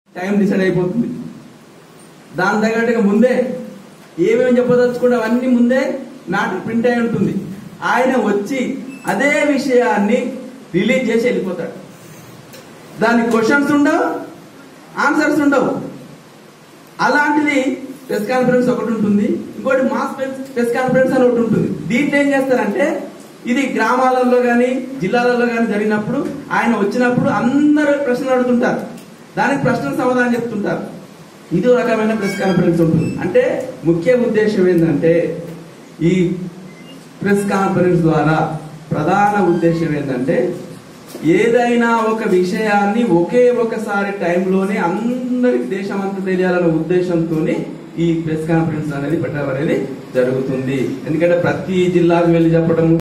time decide అయిపోతుంది దాని తగ్గట్టుగా ముందే ఏమేమి చెప్పదలుచుకుంటే అవన్నీ ముందే మ్యాటర్ ప్రింట్ అయి ఉంటుంది ఆయన వచ్చి అదే విషయాన్ని రిలీజ్ చేసి వెళ్ళిపోతాడు దానికి క్వశ్చన్స్ ఉండవు ఆన్సర్స్ ఉండవు అలాంటిది ప్రెస్ కాన్ఫరెన్స్ ఒకటి ఉంటుంది ఇంకోటి మాస్ ప్రెస్ కాన్ఫరెన్స్ అని ఒకటి ఉంటుంది దీంట్లో ఏం చేస్తారంటే ఇది గ్రామాలలో కానీ జిల్లాలలో కానీ జరిగినప్పుడు ఆయన వచ్చినప్పుడు అందరూ ప్రశ్నలు అడుగుతుంటారు దానికి ప్రశ్నలు సమాధానం చెప్తుంటారు ఇది ఒక రకమైన ప్రెస్ కాన్ఫరెన్స్ ఉంటుంది అంటే ముఖ్య ఉద్దేశం ఏంటంటే ఈ ప్రెస్ కాన్ఫరెన్స్ ద్వారా ప్రధాన ఉద్దేశం ఏంటంటే ఏదైనా ఒక విషయాన్ని ఒకే ఒకసారి టైంలోనే అందరికి దేశం అంతా తెలియాలన్న ఉద్దేశంతో ఈ ప్రెస్ కాన్ఫరెన్స్ అనేది పెట్టడం అనేది జరుగుతుంది ఎందుకంటే ప్రతి జిల్లాకు వెళ్ళి చెప్పడం